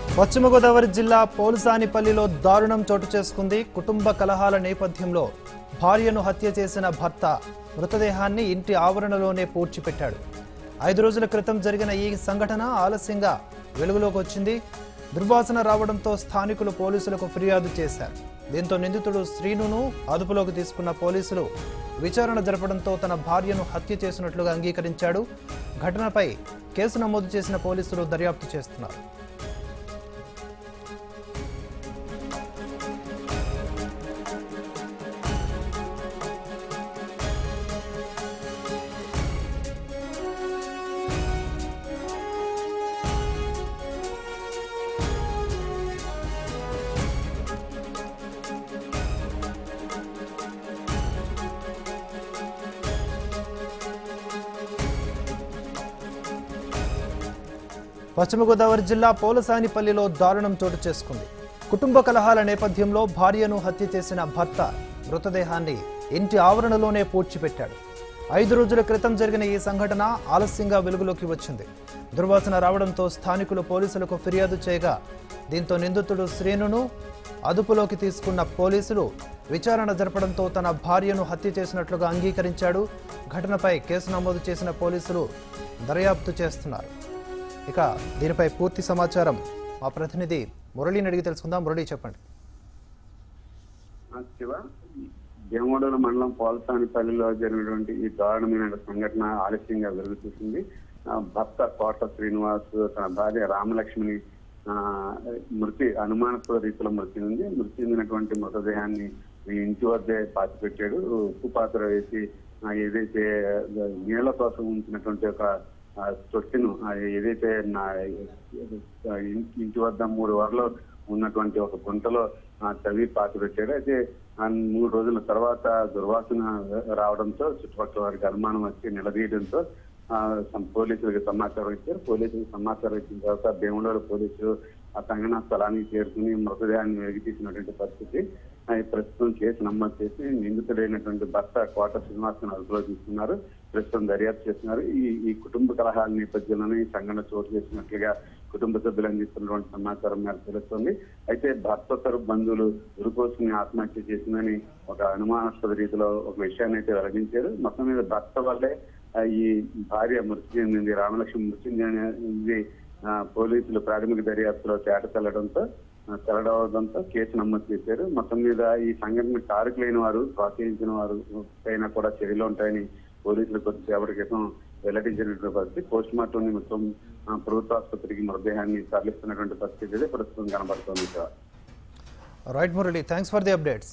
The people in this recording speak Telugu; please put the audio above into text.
పశ్చిమ గోదావరి జిల్లా పోలుసానిపల్లిలో దారుణం చోటు చేసుకుంది కుటుంబ కలహాల నేపథ్యంలో భార్యను హత్య చేసిన భర్త మృతదేహాన్ని ఇంటి ఆవరణలోనే పూడ్చిపెట్టాడు ఐదు రోజుల క్రితం జరిగిన ఈ సంఘటన ఆలస్యంగా వెలుగులోకి వచ్చింది దుర్వాసన రావడంతో స్థానికులు పోలీసులకు ఫిర్యాదు చేశారు దీంతో నిందితుడు శ్రీనును అదుపులోకి తీసుకున్న పోలీసులు విచారణ జరపడంతో తన భార్యను హత్య చేసినట్లుగా అంగీకరించాడు ఘటనపై కేసు నమోదు చేసిన పోలీసులు దర్యాప్తు చేస్తున్నారు పశ్చిమ గోదావరి జిల్లా పోలసానిపల్లిలో దారుణం చోటు చేసుకుంది కుటుంబ కలహాల నేపథ్యంలో భార్యను హత్య చేసిన భర్త మృతదేహాన్ని ఇంటి ఆవరణలోనే పూడ్చిపెట్టాడు ఐదు రోజుల క్రితం జరిగిన ఈ సంఘటన ఆలస్యంగా వెలుగులోకి వచ్చింది దుర్వాసన రావడంతో స్థానికులు పోలీసులకు ఫిర్యాదు చేయగా దీంతో నిందితుడు శ్రీనును అదుపులోకి తీసుకున్న పోలీసులు విచారణ జరపడంతో తన భార్యను హత్య చేసినట్లుగా అంగీకరించాడు ఘటనపై కేసు నమోదు చేసిన పోలీసులు దర్యాప్తు చేస్తున్నారు ఇక దీనిపై పూర్తి సమాచారం మా ప్రతినిధి మురళిని అడిగి తెలుసుకుందాం మురళి చెప్పండి ఆ శివ దేమోడల మండలం పోలసానిపల్లిలో జరిగినటువంటి ఈ దారుణమైన సంఘటన ఆలస్యంగా వెలుగు చూసింది ఆ, భర్త కోట శ్రీనివాస్ తన భార్య రామలక్ష్మిని ఆ, మృతి అనుమానాస్పద రీతిలో మృతి ఉంది మృతి చెందినటువంటి మృతదేహాన్ని ఈ ఇంటి వద్దే పాతిపెట్టాడు ఉప్పు పాత్ర వేసి ఆ, ఏదైతే నీళ్ల కోసం ఉంచినటువంటి ఒక ఆ, తొట్టిను ఆ, ఏదైతే నా ఆ, ఇన్- ఇంటి వద్ద మూడు వరలో ఉన్నటువంటి ఒక గుంటలో ఆ, తవ్వి పాతి పెట్టాడు అయితే ఆ మూడు రోజుల తర్వాత దుర్వాసన రావడంతో చుట్టుపక్కల వారికి అనుమానం వచ్చి నిలదీయడంతో ఆ, సం- పోలీసులకు సమాచారం ఇచ్చారు పోలీసులకు సమాచారం ఇచ్చిన తర్వాత భీమడోలు పోలీసులు ఆ సంఘటనా స్థలానికి చేరుకుని మృతదేహాన్ని వెలికి తీసినటువంటి పరిస్థితి ఆ, ఈ ప్రస్తుతం కేసు నమోదు చేసి నిందితుడైనటువంటి భర్త కోట శ్రీనివాసన్ అదుపులో తీసుకున్నారు ప్రస్తుతం దర్యాప్తు చేస్తున్నారు ఈ ఈ కుటుంబ కలహాల నేపథ్యంలోనే ఈ సంఘటన చోటు చేసినట్లుగా కుటుంబ సభ్యులు అందిస్తున్నటువంటి సమాచారం మేరకు తెలుస్తుంది అయితే భర్త తరపు బంధువులు ఉరుకోసుకుని ఆత్మహత్య చేసిందని ఒక అనుమానాస్పద రీతిలో ఒక విషయాన్ని అయితే వెల్లడించారు మొత్తం మీద భర్త వల్లే ఆ, ఈ భార్య మృతి చెందింది రామలక్ష్మి మృతి చెందింది ఆ, పోలీసులు ప్రాథమిక దర్యాప్తులో తేట తెల్లడంతో ఆ, తెల్లడవడంతో కేసు నమోదు చేశారు మొత్తం మీద ఈ సంఘటన కారకులైన వారు ప్రోత్సహించిన వారు పైన కూడా చర్యలు ఉంటాయని పోలీసులు కొద్దిసేపటి క్రితం వెల్లడించినటువంటి పరిస్థితి పోస్ట్ మార్టం నిమిత్తం ఆ, ప్రభుత్వ ఆసుపత్రికి మృతదేహాన్ని తరలిస్తున్నటువంటి పరిస్థితి అయితే ప్రస్తుతం కనబడుతోంది ఇక్కడ right Murali thanks for the updates